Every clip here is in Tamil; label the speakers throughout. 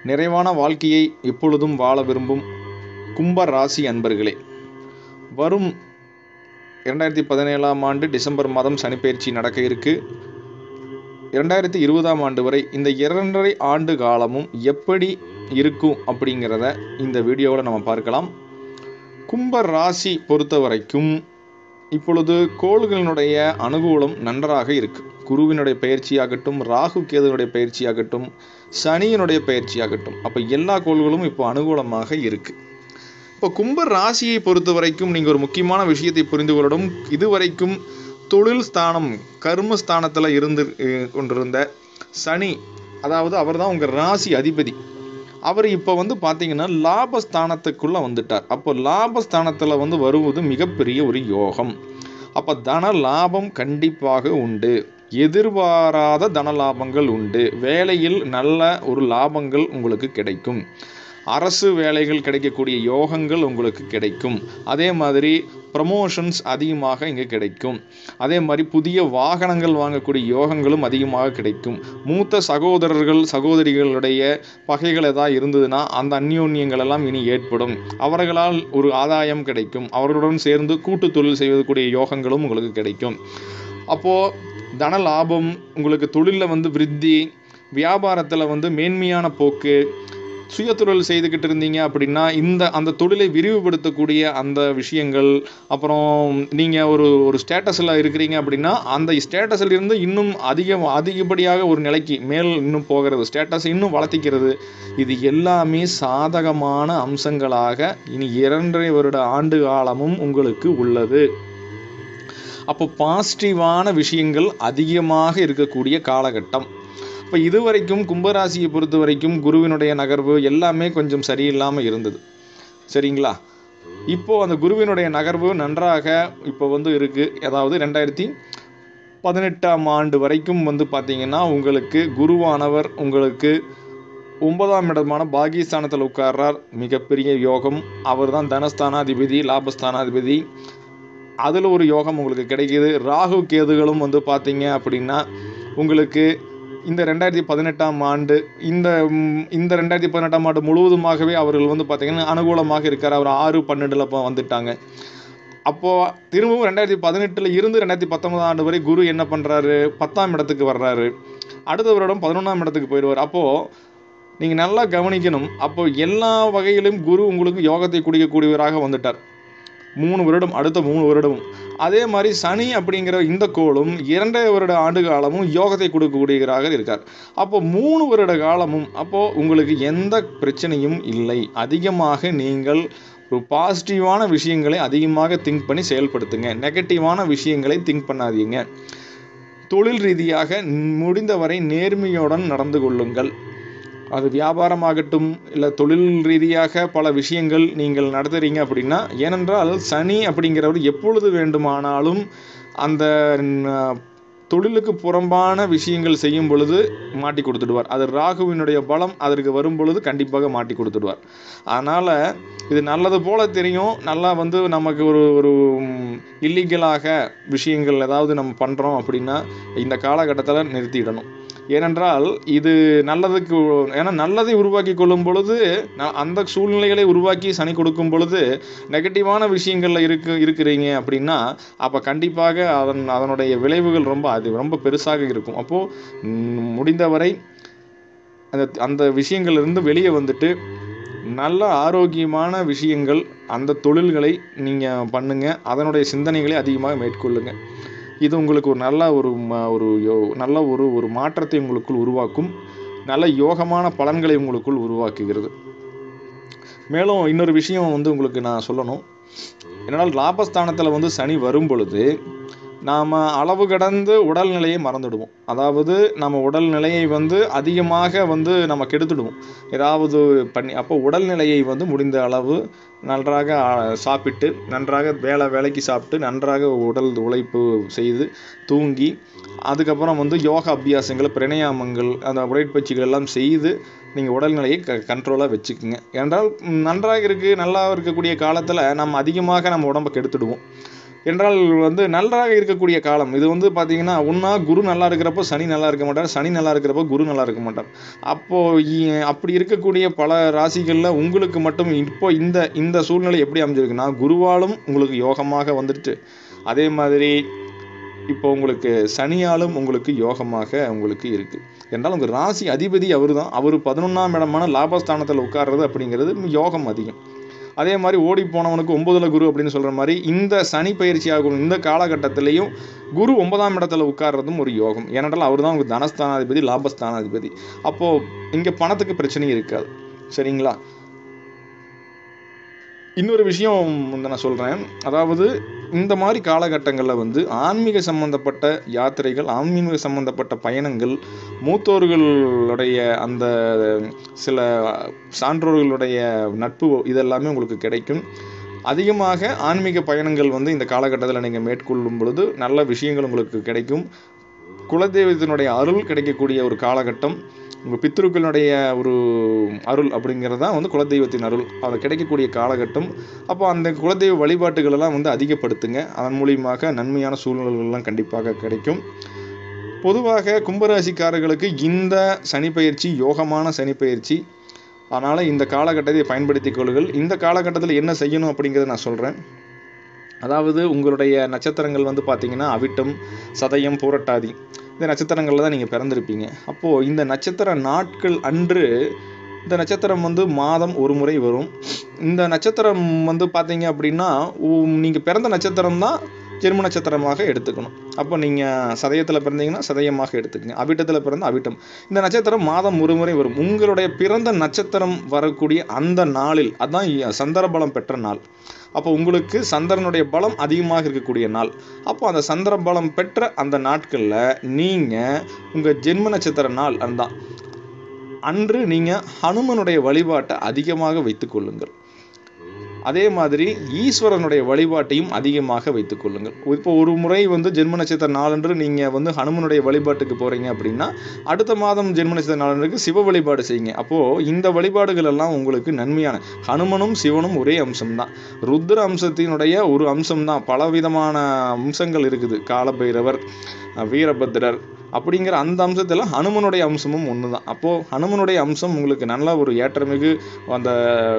Speaker 1: நிறைவான வாழ்க்கையை எப்பொழுதும் வாழ விரும்பும் கும்ப ராசி அன்பர்களே வரும் இரண்டாயிரத்தி பதினேழாம் ஆண்டு டிசம்பர் மாதம் சனிப்பெயர்ச்சி நடக்க இருக்கு இரண்டாயிரத்தி இருபதாம் ஆண்டு வரை இந்த இரண்டரை ஆண்டு காலமும் எப்படி இருக்கும் அப்படிங்கிறத இந்த வீடியோவில் நம்ம பார்க்கலாம் கும்ப ராசி பொறுத்த வரைக்கும் இப்பொழுது கோள்களினுடைய அனுகூலம் நன்றாக இருக்கு குருவினுடைய பயிற்சியாகட்டும் ராகு கேதுனுடைய பயிற்சியாகட்டும் சனியினுடைய பயிற்சியாகட்டும் அப்போ எல்லா கோள்களும் இப்போ அனுகூலமாக இருக்கு இப்போ கும்ப ராசியை பொறுத்த வரைக்கும் நீங்கள் ஒரு முக்கியமான விஷயத்தை புரிந்து கொள்ளணும் இதுவரைக்கும் தொழில் ஸ்தானம் கர்ம ஸ்தானத்தில் இருந்து அஹ், கொண்டிருந்த சனி அதாவது அவர் தான் உங்கள் ராசி அதிபதி அவர் இப்போ வந்து பார்த்தீங்கன்னா லாபஸ்தானத்துக்குள்ளே வந்துட்டார் அப்போ லாபஸ்தானத்தில் வந்து வருவது மிகப்பெரிய ஒரு யோகம் அப்போ தன லாபம் கண்டிப்பாக உண்டு எதிர்பாராத தன லாபங்கள் உண்டு வேலையில் நல்ல ஒரு லாபங்கள் உங்களுக்கு கிடைக்கும் அரசு வேலைகள் கிடைக்கக்கூடிய யோகங்கள் உங்களுக்கு கிடைக்கும் அதே மாதிரி ப்ரமோஷன்ஸ் அதிகமாக இங்கே கிடைக்கும் அதே மாதிரி புதிய வாகனங்கள் வாங்கக்கூடிய யோகங்களும் அதிகமாக கிடைக்கும் மூத்த சகோதரர்கள் சகோதரிகளுடைய பகைகள் ஏதாவது இருந்ததுன்னா அந்த அந்யோன்யங்கள் எல்லாம் இனி ஏற்படும் அவர்களால் ஒரு ஆதாயம் கிடைக்கும் அவர்களுடன் சேர்ந்து கூட்டு தொழில் செய்வதற்குரிய யோகங்களும் உங்களுக்கு கிடைக்கும் அப்போது தன லாபம் உங்களுக்கு தொழிலில் வந்து விருத்தி வியாபாரத்தில் வந்து மேன்மையான போக்கு சுயதொழில் செய்துக்கிட்டு இருந்தீங்க அப்படின்னா இந்த அந்த தொழிலை விரிவுபடுத்தக்கூடிய அந்த விஷயங்கள் அப்புறம் நீங்கள் ஒரு ஒரு ஸ்டேட்டஸில் இருக்கிறீங்க அப்படின்னா அந்த ஸ்டேட்டஸில் இருந்து இன்னும் அதிக அதிகப்படியாக ஒரு நிலைக்கு மேல் இன்னும் போகிறது ஸ்டேட்டஸ் இன்னும் வளர்த்திக்கிறது இது எல்லாமே சாதகமான அம்சங்களாக இனி இரண்டரை வருட ஆண்டு காலமும் உங்களுக்கு உள்ளது அப்போ பாசிட்டிவான விஷயங்கள் அதிகமாக இருக்கக்கூடிய காலகட்டம் இப்போ இதுவரைக்கும் கும்பராசியை பொறுத்த வரைக்கும் குருவினுடைய நகர்வு எல்லாமே கொஞ்சம் சரியில்லாமல் இருந்தது சரிங்களா இப்போ அந்த குருவினுடைய நகர்வு நன்றாக இப்போ வந்து இருக்கு அதாவது ரெண்டாயிரத்தி பதினெட்டாம் ஆண்டு வரைக்கும் வந்து பார்த்தீங்கன்னா உங்களுக்கு குருவானவர் உங்களுக்கு ஒன்பதாம் இடமான பாகிஸ்தானத்தில் உட்கார்றார் மிகப்பெரிய யோகம் அவர் தான் தனஸ்தானாதிபதி லாபஸ்தானாதிபதி அதில் ஒரு யோகம் உங்களுக்கு கிடைக்கிது ராகு கேதுகளும் வந்து பார்த்தீங்க அப்படின்னா உங்களுக்கு இந்த ரெண்டாயிரத்தி பதினெட்டாம் ஆண்டு இந்த ம், இந்த ரெண்டாயிரத்தி பதினெட்டாம் ஆண்டு முழுவதுமாகவே அவர்கள் வந்து பார்த்தீங்கன்னா அனுகூலமாக இருக்கார் அவர் ஆறு பன்னெண்டில் இப்போ வந்துட்டாங்க அப்போது திரும்பவும் ரெண்டாயிரத்தி பதினெட்டில் இருந்து ரெண்டாயிரத்தி பத்தொன்பதாம் ஆண்டு வரை குரு என்ன பண்ணுறாரு பத்தாம் இடத்துக்கு வர்றாரு அடுத்த வருடம் பதினொன்றாம் இடத்துக்கு போயிடுவார் அப்போது நீங்கள் நல்லா கவனிக்கணும் அப்போ எல்லா வகையிலும் குரு உங்களுக்கு யோகத்தை குடிக்கக்கூடியவராக வந்துட்டார் மூணு வருடம் அடுத்த மூணு வருடமும் அதே மாதிரி சனி அப்படிங்கிற இந்த கோளும் இரண்டரை வருட ஆண்டு காலமும் யோகத்தை கொடுக்கக்கூடியவராக இருக்கார் அப்போ மூணு வருட காலமும் அப்போ உங்களுக்கு எந்த பிரச்சனையும் இல்லை அதிகமாக நீங்கள் ஒரு பாசிட்டிவான விஷயங்களை அதிகமாக திங்க் பண்ணி செயல்படுத்துங்க நெகட்டிவான விஷயங்களை திங்க் பண்ணாதீங்க தொழில் ரீதியாக முடிந்தவரை நேர்மையுடன் நடந்து கொள்ளுங்கள் அது வியாபாரமாகட்டும் இல்லை தொழில் ரீதியாக பல விஷயங்கள் நீங்கள் நடத்துறீங்க அப்படின்னா ஏனென்றால் சனி அப்படிங்கிறவர் எப்பொழுது வேண்டுமானாலும் அந்த ந- தொழிலுக்கு புறம்பான விஷயங்கள் செய்யும் பொழுது மாட்டி கொடுத்துடுவார் அது ராகுவினுடைய பலம் அதற்கு வரும் பொழுது கண்டிப்பாக மாட்டி கொடுத்துடுவார் அதனால் இது நல்லது போல தெரியும் நல்லா வந்து நமக்கு ஒரு ஒரு இல்லீகலாக விஷயங்கள் ஏதாவது நம்ம பண்ணுறோம் அப்படின்னா இந்த காலகட்டத்தில் நிறுத்திடணும் ஏனென்றால் இது நல்லதுக்கு ஏன்னா நல்லதை உருவாக்கி கொள்ளும் பொழுது ந- அந்த சூழ்நிலைகளை உருவாக்கி சனி கொடுக்கும் பொழுது நெகட்டிவான விஷயங்களில் இருக்கு இருக்கிறீங்க அப்படின்னா அப்போ கண்டிப்பாக அதன் அதனுடைய விளைவுகள் ரொம்ப அது ரொம்ப பெருசாக இருக்கும் அப்போது முடிந்தவரை அந்த அந்த விஷயங்கள்லேருந்து வெளியே வந்துட்டு நல்ல ஆரோக்கியமான விஷயங்கள் அந்த தொழில்களை நீங்கள் பண்ணுங்கள் அதனுடைய சிந்தனைகளை அதிகமாக மேற்கொள்ளுங்க இது உங்களுக்கு ஒரு நல்ல ஒரு ம- ஒரு யோ- நல்ல ஒரு ஒரு மாற்றத்தை உங்களுக்குள் உருவாக்கும் நல்ல யோகமான பலன்களை உங்களுக்குள் உருவாக்குகிறது மேலும் இன்னொரு விஷயம் வந்து உங்களுக்கு நான் சொல்லணும் என்னால் லாபஸ்தானத்தில் வந்து சனி வரும் பொழுது நாம் அளவு கடந்து உடல்நிலையை மறந்துடுவோம் அதாவது நம்ம உடல்நிலையை வந்து அதிகமாக வந்து நம்ம கெடுத்துடுவோம் ஏதாவது பண்ணி அப்போ உடல்நிலையை வந்து முடிந்த அளவு நன்றாக ஆ, சாப்பிட்டு நன்றாக வேலை வேலைக்கு சாப்பிட்டு நன்றாக உடல் உழைப்பு செய்து தூங்கி அதுக்கப்புறம் வந்து யோகா அபியாசங்கள் பிரணயாமங்கள் அந்த உடற்பயிற்சிகள் எல்லாம் செய்து நீங்கள் உடல்நிலையை க கண்ட்ரோலாக வச்சுக்கோங்க ஏனென்றால் ம், நன்றாக இருக்குது நல்லா இருக்கக்கூடிய காலத்தில் நம்ம அதிகமாக நம்ம உடம்பை கெடுத்துடுவோம் என்றால் வந்து நன்றாக இருக்கக்கூடிய காலம் இது வந்து பார்த்தீங்கன்னா ஒன்றா குரு நல்லா இருக்கிறப்போ சனி நல்லா இருக்க மாட்டார் சனி நல்லா இருக்கிறப்போ குரு நல்லா இருக்க மாட்டார் அப்போது அப்படி இருக்கக்கூடிய பல ராசிகளில் உங்களுக்கு மட்டும் இப்போ இந்த இந்த சூழ்நிலை எப்படி அமைஞ்சிருக்குன்னா குருவாலும் உங்களுக்கு யோகமாக வந்துடுச்சு அதே மாதிரி இப்போ உங்களுக்கு சனியாலும் உங்களுக்கு யோகமாக உங்களுக்கு இருக்குது என்றால் உங்கள் ராசி அதிபதி அவர் தான் அவர் பதினொன்றாம் இடமான லாபஸ்தானத்தில் உட்கார்றது அப்படிங்கிறது யோகம் அதிகம் அதே மாதிரி ஓடி போனவனுக்கு ஒன்பதுல குரு அப்படின்னு சொல்கிற மாதிரி இந்த சனி பயிற்சி ஆகும் இந்த காலகட்டத்திலையும் குரு ஒன்பதாம் இடத்துல உட்கார்றதும் ஒரு யோகம் ஏனென்றால் அவர் தான் உங்களுக்கு தனஸ்தானாதிபதி லாபஸ்தானாதிபதி அப்போது இங்கே பணத்துக்கு பிரச்சனையும் இருக்காது சரிங்களா இன்னொரு விஷயம் வந்து நான் சொல்கிறேன் அதாவது இந்த மாதிரி காலகட்டங்களில் வந்து ஆன்மீக சம்பந்தப்பட்ட யாத்திரைகள் ஆன்மீக சம்பந்தப்பட்ட பயணங்கள் மூத்தோர்களுடைய அந்த சில சான்றோர்களுடைய நட்பு இதெல்லாமே உங்களுக்கு கிடைக்கும் அதிகமாக ஆன்மீக பயணங்கள் வந்து இந்த காலகட்டத்தில் நீங்கள் மேற்கொள்ளும் பொழுது நல்ல விஷயங்கள் உங்களுக்கு கிடைக்கும் குலதெய்வத்தினுடைய அருள் கிடைக்கக்கூடிய ஒரு காலகட்டம் உங்கள் பித்ருக்களுடைய ஒரு அருள் அப்படிங்கிறது தான் வந்து குலதெய்வத்தின் அருள் அது கிடைக்கக்கூடிய காலகட்டம் அப்போ அந்த குலதெய்வ வழிபாட்டுகளெல்லாம் வந்து அதிகப்படுத்துங்க அதன் மூலியமாக நன்மையான சூழ்நிலைகள்லாம் கண்டிப்பாக கிடைக்கும் பொதுவாக கும்பராசிக்காரர்களுக்கு இந்த சனிப்பயிற்சி யோகமான சனிப்பயிற்சி அதனால் இந்த காலகட்டத்தை பயன்படுத்திக் கொள்ளுங்கள் இந்த காலகட்டத்தில் என்ன செய்யணும் அப்படிங்கிறத நான் சொல்கிறேன் அதாவது உங்களுடைய நட்சத்திரங்கள் வந்து பார்த்தீங்கன்னா அவிட்டம் சதயம் பூரட்டாதி இந்த நட்சத்திரங்களில் தான் நீங்கள் பிறந்திருப்பீங்க அப்போது இந்த நட்சத்திர நாட்கள் அன்று இந்த நட்சத்திரம் வந்து மாதம் ஒரு முறை வரும் இந்த நட்சத்திரம் வந்து பார்த்தீங்க அப்படின்னா நீங்கள் பிறந்த நட்சத்திரம் தான் ஜென்ம நட்சத்திரமாக எடுத்துக்கணும் அப்போ நீங்கள் சதயத்தில் பிறந்தீங்கன்னா சதயமாக எடுத்துக்கங்க அவிட்டத்தில் பிறந்த அவிட்டம் இந்த நட்சத்திரம் மாதம் ஒரு முறை வரும் உங்களுடைய பிறந்த நட்சத்திரம் வரக்கூடிய அந்த நாளில் அதான் சந்திர பலம் பெற்ற நாள் அப்போ உங்களுக்கு சந்திரனுடைய பலம் அதிகமாக இருக்கக்கூடிய நாள் அப்போ அந்த சந்திர பலம் பெற்ற அந்த நாட்களில் நீங்கள் உங்கள் ஜென்ம நட்சத்திர நாள் அதுதான் அன்று நீங்கள் ஹனுமனுடைய வழிபாட்டை அதிகமாக வைத்துக்கொள்ளுங்கள் அதே மாதிரி ஈஸ்வரனுடைய வழிபாட்டையும் அதிகமாக வைத்துக் கொள்ளுங்கள் இப்போ ஒரு முறை வந்து ஜென்ம நட்சத்திர நாளன்று நீங்கள் வந்து ஹனுமனுடைய வழிபாட்டுக்கு போகிறீங்க அப்படின்னா அடுத்த மாதம் ஜென்ம நட்சத்திர நாளன்றுக்கு சிவ வழிபாடு செய்யுங்க அப்போது இந்த வழிபாடுகள் எல்லாம் உங்களுக்கு நன்மையான ஹனுமனும் சிவனும் ஒரே அம்சம்தான் ருத்ர அம்சத்தினுடைய ஒரு அம்சம்தான் பலவிதமான அம்சங்கள் இருக்குது காலபைரவர் வீரபத்ரர் அப்படிங்கிற அந்த அம்சத்தில் ஹனுமனுடைய அம்சமும் ஒன்று தான் அப்போது ஹனுமனுடைய அம்சம் உங்களுக்கு நல்ல ஒரு ஏற்றமிகு அந்த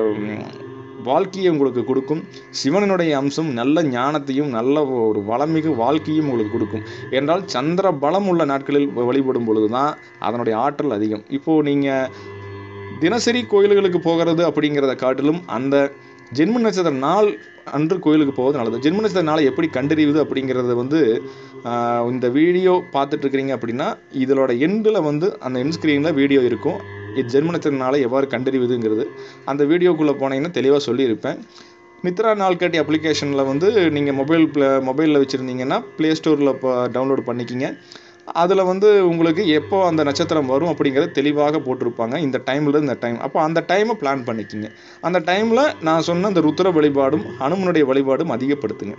Speaker 1: வாழ்க்கையை உங்களுக்கு கொடுக்கும் சிவனுடைய அம்சம் நல்ல ஞானத்தையும் நல்ல ஒரு வளமிகு வாழ்க்கையும் உங்களுக்கு கொடுக்கும் என்றால் சந்திர பலம் உள்ள நாட்களில் வழிபடும் பொழுது தான் அதனுடைய ஆற்றல் அதிகம் இப்போது நீங்கள் தினசரி கோயில்களுக்கு போகிறது அப்படிங்கிறத காட்டிலும் அந்த ஜென்ம நட்சத்திர நாள் அன்று கோயிலுக்கு போவது நல்லது ஜென்ம நட்சத்திர நாளை எப்படி கண்டறிவது அப்படிங்கிறத வந்து இந்த வீடியோ பார்த்துட்டு இருக்கிறீங்க அப்படின்னா இதோட எண்டில் வந்து அந்த என் ஸ்க்ரீனில் வீடியோ இருக்கும் ஜென்ம நட்சத்திர நாளை எவ்வாறு கண்டறிவதுங்கிறது அந்த வீடியோக்குள்ளே போனீங்கன்னா தெளிவாக சொல்லியிருப்பேன் மித்ரா நாள்காட்டி அப்ளிகேஷனில் வந்து நீங்கள் மொபைல் மொபைலில் வச்சுருந்தீங்கன்னா ப்ளே ஸ்டோரில் இப்போ டவுன்லோட் பண்ணிக்கிங்க அதில் வந்து உங்களுக்கு எப்போ அந்த நட்சத்திரம் வரும் அப்படிங்கிறத தெளிவாக போட்டிருப்பாங்க இந்த டைமில் இந்த டைம் அப்போ அந்த டைமை பிளான் பண்ணிக்கிங்க அந்த டைமில் நான் சொன்ன அந்த ருத்ர வழிபாடும் ஹனுமனுடைய வழிபாடும் அதிகப்படுத்துங்க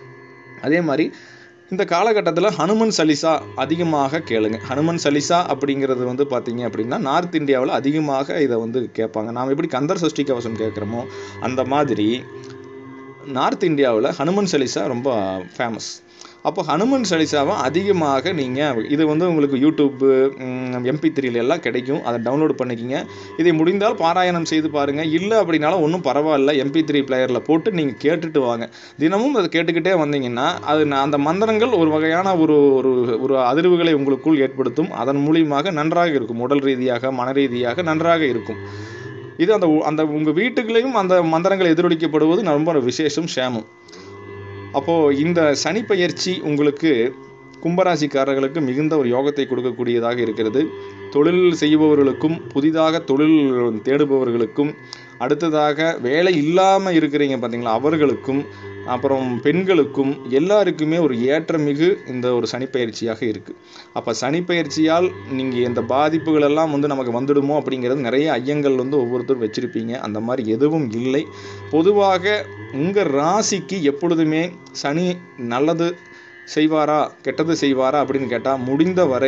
Speaker 1: அதே மாதிரி இந்த காலகட்டத்தில் ஹனுமன் சலிசா அதிகமாக கேளுங்க ஹனுமன் சலிசா அப்படிங்கிறது வந்து பார்த்தீங்க அப்படின்னா நார்த் இந்தியாவில் அதிகமாக இதை வந்து கேட்பாங்க நாம் எப்படி கந்தர் சஷ்டி கவசம் கேட்குறோமோ அந்த மாதிரி நார்த் இந்தியாவில் ஹனுமன் சலிசா ரொம்ப ஃபேமஸ் அப்போ ஹனுமன் சலிசாவை அதிகமாக நீங்கள் இது வந்து உங்களுக்கு யூடியூப்பு எம்பி த்ரீல எல்லாம் கிடைக்கும் அதை டவுன்லோட் பண்ணிக்கிங்க இதை முடிந்தால் பாராயணம் செய்து பாருங்கள் இல்லை அப்படின்னாலும் ஒன்றும் பரவாயில்ல எம்பி த்ரீ பிளேயரில் போட்டு நீங்கள் கேட்டுட்டு வாங்க தினமும் அதை கேட்டுக்கிட்டே வந்தீங்கன்னா அது அந்த மந்திரங்கள் ஒரு வகையான ஒரு ஒரு ஒரு அதிர்வுகளை உங்களுக்குள் ஏற்படுத்தும் அதன் மூலியமாக நன்றாக இருக்கும் உடல் ரீதியாக மன ரீதியாக நன்றாக இருக்கும் இது அந்த அந்த உங்கள் வீட்டுக்குள்ளேயும் அந்த மந்திரங்கள் எதிரொலிக்கப்படுவது ரொம்ப விசேஷம் சேமம் அப்போது இந்த சனி பயிற்சி உங்களுக்கு கும்பராசிக்காரர்களுக்கு மிகுந்த ஒரு யோகத்தை கொடுக்கக்கூடியதாக இருக்கிறது தொழில் செய்பவர்களுக்கும் புதிதாக தொழில் தேடுபவர்களுக்கும் அடுத்ததாக வேலை இல்லாமல் இருக்கிறீங்க பார்த்தீங்களா அவர்களுக்கும் அப்புறம் பெண்களுக்கும் எல்லாருக்குமே ஒரு ஏற்றமிகு இந்த ஒரு சனிப்பயிற்சியாக இருக்குது அப்போ சனிப்பயிற்சியால் நீங்கள் இந்த பாதிப்புகள் எல்லாம் வந்து நமக்கு வந்துடுமோ அப்படிங்கிறது நிறைய ஐயங்கள் வந்து ஒவ்வொருத்தரும் வச்சுருப்பீங்க அந்த மாதிரி எதுவும் இல்லை பொதுவாக உங்கள் ராசிக்கு எப்பொழுதுமே சனி நல்லது செய்வாரா கெட்டது செய்வாரா அப்படின்னு கேட்டால் முடிந்த வரை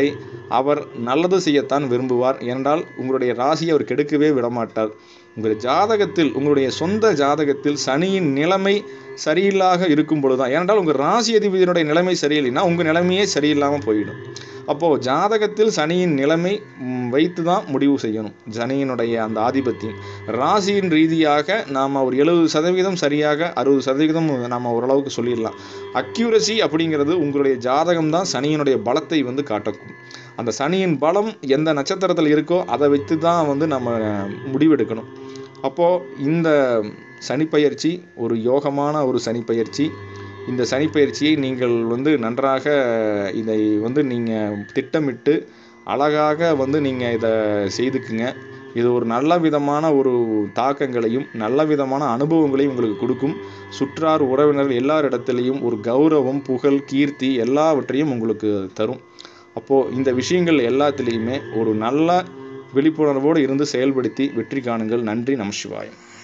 Speaker 1: அவர் நல்லது செய்யத்தான் விரும்புவார் ஏனென்றால் உங்களுடைய ராசியை அவர் கெடுக்கவே விடமாட்டார் உங்கள் ஜாதகத்தில் உங்களுடைய சொந்த ஜாதகத்தில் சனியின் நிலைமை சரியில்லாக இருக்கும் பொழுதுதான் ஏனென்றால் உங்கள் ராசி அதிபதியினுடைய நிலைமை சரியில்லைன்னா உங்கள் நிலைமையே சரியில்லாமல் போயிடும் அப்போது ஜாதகத்தில் சனியின் நிலைமை ம், வைத்து தான் முடிவு செய்யணும் சனியினுடைய அந்த ஆதிபத்தியம் ராசியின் ரீதியாக நாம் ஒரு எழுபது சதவீதம் சரியாக அறுபது சதவீதம் நாம் ஓரளவுக்கு சொல்லிடலாம் அக்யூரசி அப்படிங்கிறது உங்களுடைய ஜாதகம் தான் சனியினுடைய பலத்தை வந்து காட்டக்கும் அந்த சனியின் பலம் எந்த நட்சத்திரத்தில் இருக்கோ அதை வைத்து தான் வந்து நம்ம முடிவெடுக்கணும் அப்போது இந்த சனிப்பெயர்ச்சி ஒரு யோகமான ஒரு சனிப்பெயர்ச்சி இந்த சனிப்பெயர்ச்சியை நீங்கள் வந்து நன்றாக இதை வந்து நீங்கள் திட்டமிட்டு அழகாக வந்து நீங்கள் இதை செய்துக்குங்க இது ஒரு நல்ல விதமான ஒரு தாக்கங்களையும் நல்ல விதமான அனுபவங்களையும் உங்களுக்கு கொடுக்கும் சுற்றார் உறவினர்கள் எல்லாரிடத்துலையும் ஒரு கௌரவம் புகழ் கீர்த்தி எல்லாவற்றையும் உங்களுக்கு தரும் அப்போது இந்த விஷயங்கள் எல்லாத்துலேயுமே ஒரு நல்ல விழிப்புணர்வோடு இருந்து செயல்படுத்தி வெற்றி காணுங்கள் நன்றி நமசிவாயம்